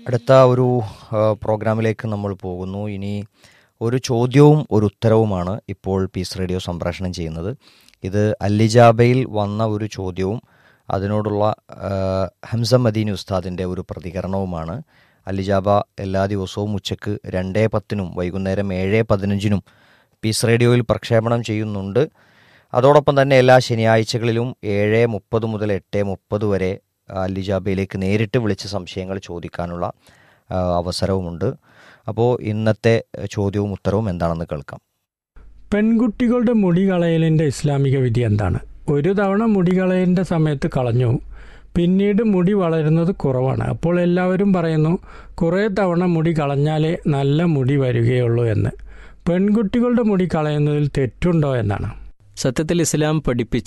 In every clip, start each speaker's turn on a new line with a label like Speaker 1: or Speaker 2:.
Speaker 1: അടുത്ത ഒരു ആ, പ്രോഗ്രാമിലേക്ക് നമ്മൾ പോകുന്നു ഇനി ഒരു ചോദ്യവും ഒരു ഉത്തരവുമാണ് ഇപ്പോൾ പീസ് റേഡിയോ സംപ്രേഷണം ചെയ്യുന്നത് ഇത് അല്ലിജാബയിൽ വന്ന ഒരു ചോദ്യവും അതിനോടുള്ള ആ, ഹംസം മദീനി ഉസ്താദിൻ്റെ ഒരു പ്രതികരണവുമാണ് അല്ലിജാബ എല്ലാ ദിവസവും ഉച്ചക്ക് രണ്ടേ പത്തിനും വൈകുന്നേരം ഏഴ് പതിനഞ്ചിനും പീസ് റേഡിയോയിൽ പ്രക്ഷേപണം ചെയ്യുന്നുണ്ട് അതോടൊപ്പം തന്നെ എല്ലാ ശനിയാഴ്ചകളിലും ഏഴ് മുപ്പത് മുതൽ എട്ട് മുപ്പത് വരെ അല്ലിജാബയിലേക്ക് നേരിട്ട് വിളിച്ച് സംശയങ്ങൾ ചോദിക്കാനുള്ള ആ, അവസരവുമുണ്ട് അപ്പോൾ ഇന്നത്തെ ചോദ്യവും ഉത്തരവും എന്താണെന്ന് കേൾക്കാം
Speaker 2: പെൺകുട്ടികളുടെ മുടി കളയലിൻ്റെ ഇസ്ലാമിക വിധി എന്താണ് ഒരു തവണ മുടി കളയലിൻ്റെ സമയത്ത് കളഞ്ഞു പിന്നീട് മുടി വളരുന്നത് കുറവാണ് അപ്പോൾ എല്ലാവരും പറയുന്നു കുറേ തവണ മുടി കളഞ്ഞാലേ നല്ല മുടി വരികയുള്ളൂ എന്ന് പെൺകുട്ടികളുടെ മുടി കളയുന്നതിൽ തെറ്റുണ്ടോ എന്നാണ്
Speaker 3: സത്യത്തിൽ ഇസ്ലാം പഠിപ്പിച്ച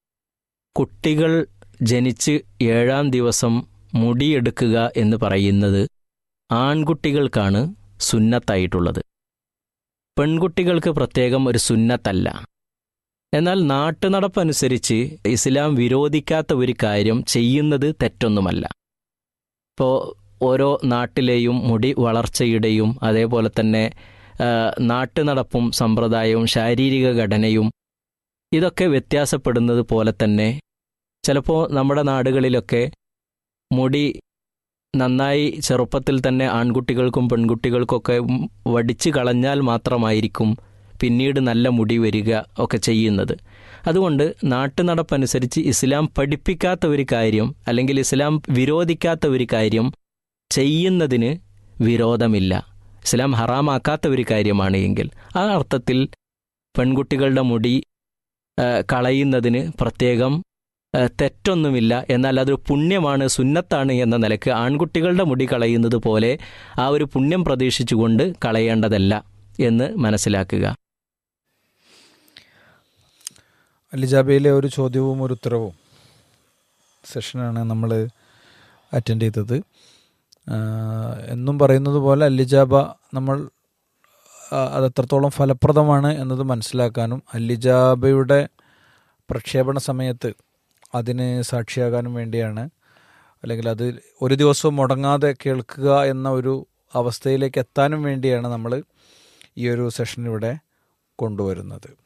Speaker 3: കുട്ടികൾ ജനിച്ച് ഏഴാം ദിവസം മുടിയെടുക്കുക എന്ന് പറയുന്നത് ആൺകുട്ടികൾക്കാണ് സുന്നത്തായിട്ടുള്ളത് പെൺകുട്ടികൾക്ക് പ്രത്യേകം ഒരു സുന്നത്തല്ല എന്നാൽ നാട്ടുനടപ്പനുസരിച്ച് ഇസ്ലാം വിരോധിക്കാത്ത ഒരു കാര്യം ചെയ്യുന്നത് തെറ്റൊന്നുമല്ല ഇപ്പോൾ ഓരോ നാട്ടിലെയും മുടി വളർച്ചയുടെയും അതേപോലെ തന്നെ ആ, നാട്ടുനടപ്പും സമ്പ്രദായവും ശാരീരിക ഘടനയും ഇതൊക്കെ വ്യത്യാസപ്പെടുന്നത് പോലെ തന്നെ ചിലപ്പോൾ നമ്മുടെ നാടുകളിലൊക്കെ മുടി നന്നായി ചെറുപ്പത്തിൽ തന്നെ ആൺകുട്ടികൾക്കും പെൺകുട്ടികൾക്കൊക്കെ വടിച്ചു കളഞ്ഞാൽ മാത്രമായിരിക്കും പിന്നീട് നല്ല മുടി വരിക ഒക്കെ ചെയ്യുന്നത് അതുകൊണ്ട് നാട്ടുനടപ്പനുസരിച്ച് ഇസ്ലാം പഠിപ്പിക്കാത്ത ഒരു കാര്യം അല്ലെങ്കിൽ ഇസ്ലാം വിരോധിക്കാത്ത ഒരു കാര്യം ചെയ്യുന്നതിന് വിരോധമില്ല ഇസ്ലാം ഹറാമാക്കാത്ത ഒരു കാര്യമാണ് എങ്കിൽ ആ അർത്ഥത്തിൽ പെൺകുട്ടികളുടെ മുടി ആ, കളയുന്നതിന് പ്രത്യേകം ആ, തെറ്റൊന്നുമില്ല എന്നാൽ അതൊരു പുണ്യമാണ് സുന്നത്താണ് എന്ന നിലക്ക് ആൺകുട്ടികളുടെ മുടി കളയുന്നത് പോലെ ആ ഒരു പുണ്യം പ്രതീക്ഷിച്ചുകൊണ്ട് കളയേണ്ടതല്ല എന്ന് മനസ്സിലാക്കുക
Speaker 4: അലിജാബയിലെ ഒരു ചോദ്യവും ഒരു ഉത്തരവും സെഷനാണ് നമ്മൾ അറ്റൻഡ് ചെയ്തത് ആഹ് എന്നും പറയുന്നത് പോലെ അല്ലിജാബ നമ്മൾ ആ, അത് എത്രത്തോളം ഫലപ്രദമാണ് എന്നത് മനസ്സിലാക്കാനും അല്ലിജാബയുടെ പ്രക്ഷേപണ സമയത്ത് അതിന് സാക്ഷിയാകാനും വേണ്ടിയാണ് അല്ലെങ്കിൽ അത് ഒരു ദിവസവും മുടങ്ങാതെ കേൾക്കുക എന്ന ഒരു അവസ്ഥയിലേക്ക് എത്താനും വേണ്ടിയാണ് നമ്മൾ ഈ ഒരു സെഷൻ ഇവിടെ കൊണ്ടുവരുന്നത്